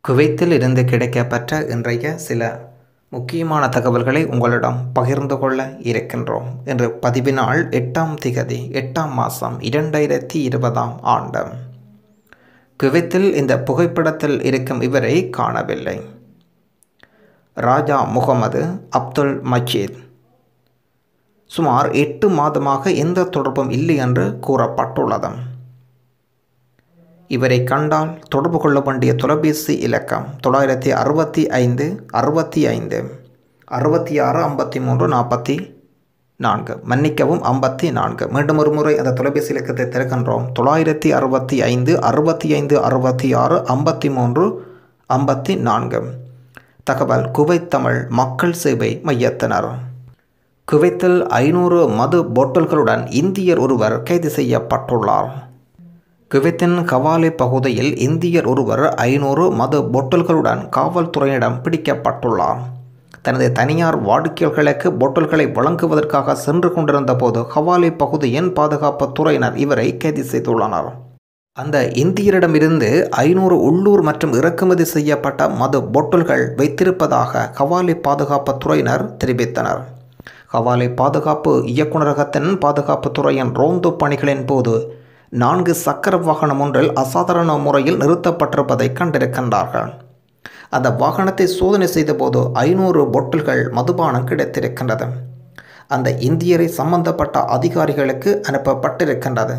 குவைத்தில் இருந்து கிடைக்கப்பெற்ற இன்றைய சில முக்கியமான தகவல்களை உங்களிடம் பகிர்ந்து கொள்ள இருக்கின்றோம் இன்று பதிவினால் எட்டாம் திகதி எட்டாம் மாதம் இரண்டாயிரத்தி இருபதாம் ஆண்டு குவைத்தில் இந்த புகைப்படத்தில் இருக்கும் இவரை காணவில்லை ராஜா முகமது அப்துல் மஜீத் சுமார் எட்டு மாதமாக எந்த தொடர்பும் இல்லை என்று கூறப்பட்டுள்ளது இவரை கண்டால் தொடர்பு கொள்ள வேண்டிய தொலைபேசி இலக்கம் தொள்ளாயிரத்தி அறுபத்தி ஐந்து அறுபத்தி ஐந்து அறுபத்தி ஆறு ஐம்பத்தி மூன்று நாற்பத்தி நான்கு மன்னிக்கவும் ஐம்பத்தி நான்கு மீண்டும் ஒரு முறை அந்த தொலைபேசி இலக்கத்தை திறக்கின்றோம் தொள்ளாயிரத்தி அறுபத்தி ஐந்து அறுபத்தி ஐந்து அறுபத்தி ஆறு ஐம்பத்தி மூன்று ஐம்பத்தி நான்கு தகவல் குவைத் தமிழ் மக்கள் சேவை மையத்தினர் குவைத்தில் ஐநூறு மது போட்டல்களுடன் இந்தியர் ஒருவர் கைது செய்யப்பட்டுள்ளார் குவைத்தின் கவாலி பகுதியில் இந்தியர் ஒருவர் ஐநூறு மது பொட்டல்களுடன் காவல்துறையிடம் பிடிக்கப்பட்டுள்ளார் தனது தனியார் வாடிக்கையாளர்களுக்கு பொட்டல்களை வழங்குவதற்காக சென்று கொண்டிருந்த போது கவாலி பகுதியின் பாதுகாப்பு துறையினர் இவரை கைது செய்துள்ளனர் அந்த இந்தியரிடமிருந்து ஐநூறு உள்ளூர் மற்றும் இறக்குமதி செய்யப்பட்ட மது பொட்டல்கள் வைத்திருப்பதாக கவாலி பாதுகாப்பு துறையினர் தெரிவித்தனர் கவாலி பாதுகாப்பு இயக்குநரகத்தின் பாதுகாப்பு துறையின் ரோந்து பணிகளின் போது நான்கு சக்கர வாகனம் ஒன்றில் அசாதாரண முறையில் நிறுத்தப்பட்டிருப்பதை கண்டிருக்கின்றார்கள் அந்த வாகனத்தை சோதனை செய்தபோது ஐநூறு பொட்டில்கள் மதுபானம் கிடைத்திருக்கின்றது அந்த இந்தியரை சம்பந்தப்பட்ட அதிகாரிகளுக்கு அனுப்பப்பட்டிருக்கின்றது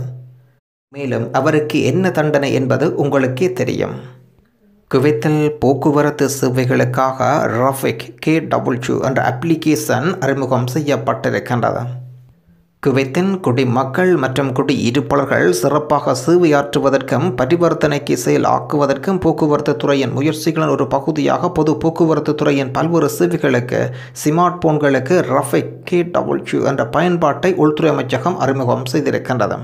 மேலும் அவருக்கு என்ன தண்டனை என்பது உங்களுக்கே தெரியும் குவைத்தில் போக்குவரத்து சேவைகளுக்காக ரஃபிக் கே டபுள்யூ என்ற அப்ளிகேஷன் அறிமுகம் செய்யப்பட்டிருக்கின்றது குவைத்தின் குடிமக்கள் மற்றும் குடியிருப்பாளர்கள் சிறப்பாக சேவையாற்றுவதற்கும் பரிவர்த்தனைக்கு செயல் ஆக்குவதற்கும் போக்குவரத்து துறையின் முயற்சிகளின் ஒரு பகுதியாக பொது போக்குவரத்து துறையின் பல்வேறு சேவைகளுக்கு ஸ்மார்ட் போன்களுக்கு ரஃபிக் கே டபுள்யூ என்ற பயன்பாட்டை உள்துறை அமைச்சகம் அறிமுகம் செய்திருக்கின்றது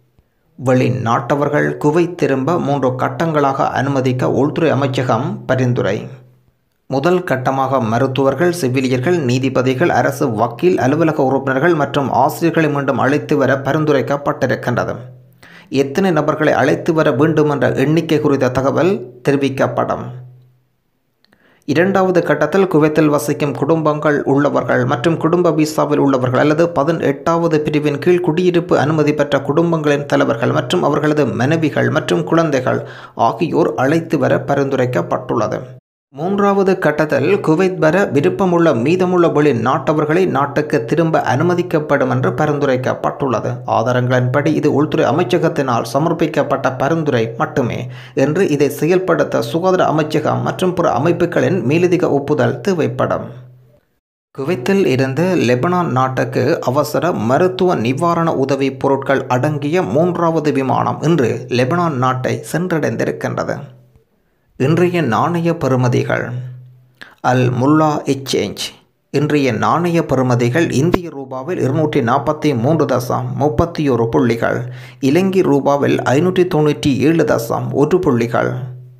வெளிநாட்டவர்கள் குவைத் திரும்ப மூன்று கட்டங்களாக அனுமதிக்க உள்துறை அமைச்சகம் பரிந்துரை முதல் கட்டமாக மருத்துவர்கள் செவிலியர்கள் நீதிபதிகள் அரசு வக்கீல் அலுவலக உறுப்பினர்கள் மற்றும் ஆசிரியர்களை மீண்டும் அழைத்து வர பரிந்துரைக்கப்பட்டிருக்கின்றது எத்தனை நபர்களை அழைத்து வர வேண்டும் என்ற எண்ணிக்கை குறித்த தகவல் தெரிவிக்கப்படும் இரண்டாவது கட்டத்தில் குவைத்தில் வசிக்கும் குடும்பங்கள் உள்ளவர்கள் மற்றும் குடும்ப விசாவில் உள்ளவர்கள் அல்லது பதினெட்டாவது பிரிவின் கீழ் குடியிருப்பு அனுமதி பெற்ற குடும்பங்களின் தலைவர்கள் மற்றும் அவர்களது மனைவிகள் மற்றும் குழந்தைகள் ஆகியோர் அழைத்து வர பரிந்துரைக்கப்பட்டுள்ளது மூன்றாவது கட்டத்தில் குவைத் வர விருப்பமுள்ள மீதமுள்ள வெளி நாட்டவர்களை நாட்டுக்கு திரும்ப அனுமதிக்கப்படும் என்று பரிந்துரைக்கப்பட்டுள்ளது ஆதாரங்களின்படி இது உள்துறை அமைச்சகத்தினால் சமர்ப்பிக்கப்பட்ட பரிந்துரை மட்டுமே என்று இதை செயல்படுத்த சுகாதார அமைச்சகம் மற்றும் பிற அமைப்புகளின் மேலதிக ஒப்புதல் தேவைப்படும் குவைத்தில் இருந்து லெபனான் நாட்டுக்கு அவசர மருத்துவ நிவாரண உதவி பொருட்கள் அடங்கிய மூன்றாவது விமானம் இன்று லெபனான் நாட்டை சென்றடைந்திருக்கின்றது இன்றைய நாணய பெறுமதிகள் அல் முல்லா எக்ஸ்சேஞ்ச் இன்றைய நாணய பெறுமதிகள் இந்திய ரூபாவில் இருநூற்றி நாற்பத்தி மூன்று தசம் முப்பத்தி ஒரு புள்ளிகள் இலங்கை ரூபாவில் ஐநூற்றி தொண்ணூற்றி ஏழு தசம் ஒரு புள்ளிகள்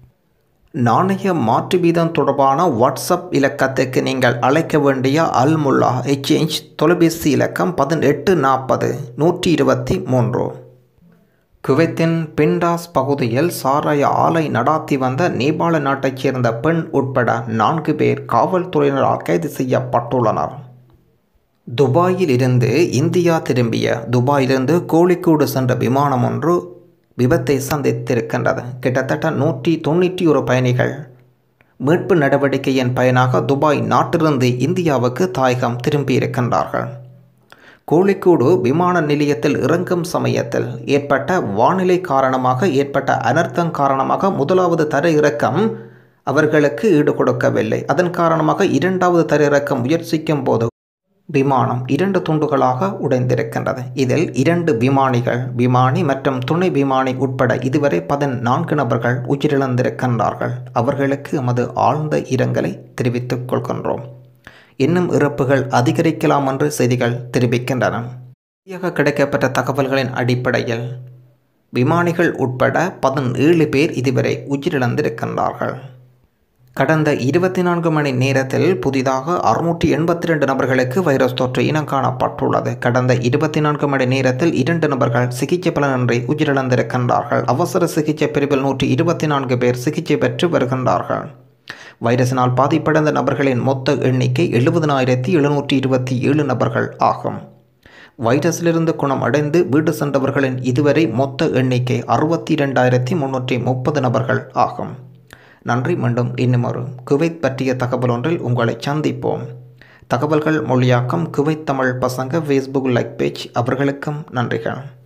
நாணய மாற்று வீதம் தொடர்பான வாட்ஸ்அப் இலக்கத்துக்கு நீங்கள் அழைக்க வேண்டிய அல் முல்லா எக்ஸ்சேஞ்ச் தொலைபேசி இலக்கம் பதினெட்டு நாற்பது நூற்றி இருபத்தி மூன்று குவைத்தின் பிண்டாஸ் பகுதியில் சாராய ஆலை நடாத்தி வந்த நேபாள நாட்டைச் சேர்ந்த பெண் உட்பட நான்கு பேர் காவல்துறையினரால் கைது செய்யப்பட்டுள்ளனர் துபாயில் இருந்து இந்தியா திரும்பிய துபாயிலிருந்து கோழிக்கூடு சென்ற விமானம் ஒன்று விபத்தை சந்தித்திருக்கின்றது கிட்டத்தட்ட நூற்றி தொண்ணூற்றி ஒரு பயணிகள் மீட்பு நடவடிக்கையின் பயனாக துபாய் நாட்டிலிருந்து இந்தியாவுக்கு தாயகம் திரும்பியிருக்கின்றார்கள் கோழிக்கூடு விமான நிலையத்தில் இறங்கும் சமயத்தில் ஏற்பட்ட வானிலை காரணமாக ஏற்பட்ட அனர்த்தம் காரணமாக முதலாவது தர இறக்கம் அவர்களுக்கு ஈடு கொடுக்கவில்லை அதன் காரணமாக இரண்டாவது தர இறக்கம் முயற்சிக்கும் போது விமானம் இரண்டு துண்டுகளாக உடைந்திருக்கின்றது இதில் இரண்டு விமானிகள் விமானி மற்றும் துணை விமானி உட்பட இதுவரை பதினான்கு நபர்கள் உயிரிழந்திருக்கின்றார்கள் அவர்களுக்கு எமது ஆழ்ந்த இரங்கலை தெரிவித்துக் கொள்கின்றோம் இன்னும் இறப்புகள் அதிகரிக்கலாம் என்று செய்திகள் தெரிவிக்கின்றன சரியாக கிடைக்கப்பட்ட தகவல்களின் அடிப்படையில் விமானிகள் உட்பட பதினேழு பேர் இதுவரை உயிரிழந்திருக்கின்றார்கள் கடந்த இருபத்தி நான்கு மணி நேரத்தில் புதிதாக அறுநூற்றி எண்பத்தி ரெண்டு நபர்களுக்கு வைரஸ் தொற்று இனம் காணப்பட்டுள்ளது கடந்த இருபத்தி நான்கு மணி நேரத்தில் இரண்டு நபர்கள் சிகிச்சை பலனின்றி உயிரிழந்திருக்கின்றார்கள் அவசர சிகிச்சை பிரிவில் நூற்றி இருபத்தி நான்கு பேர் சிகிச்சை பெற்று வருகின்றார்கள் வைரஸினால் பாதிப்படைந்த நபர்களின் மொத்த எண்ணிக்கை எழுபதனாயிரத்தி எழுநூற்றி இருபத்தி ஏழு நபர்கள் ஆகும் வைரஸிலிருந்து குணம் அடைந்து வீடு சென்றவர்களின் இதுவரை மொத்த எண்ணிக்கை அறுபத்தி இரண்டாயிரத்தி முன்னூற்றி முப்பது நபர்கள் ஆகும் நன்றி மீண்டும் இன்னும் ஒரு குவைத் பற்றிய தகவல் ஒன்றில் உங்களை சந்திப்போம் தகவல்கள் மொழியாக்கம் குவைத் தமிழ் பசங்க ஃபேஸ்புக் லைக் பேஜ் அவர்களுக்கும் நன்றிகள்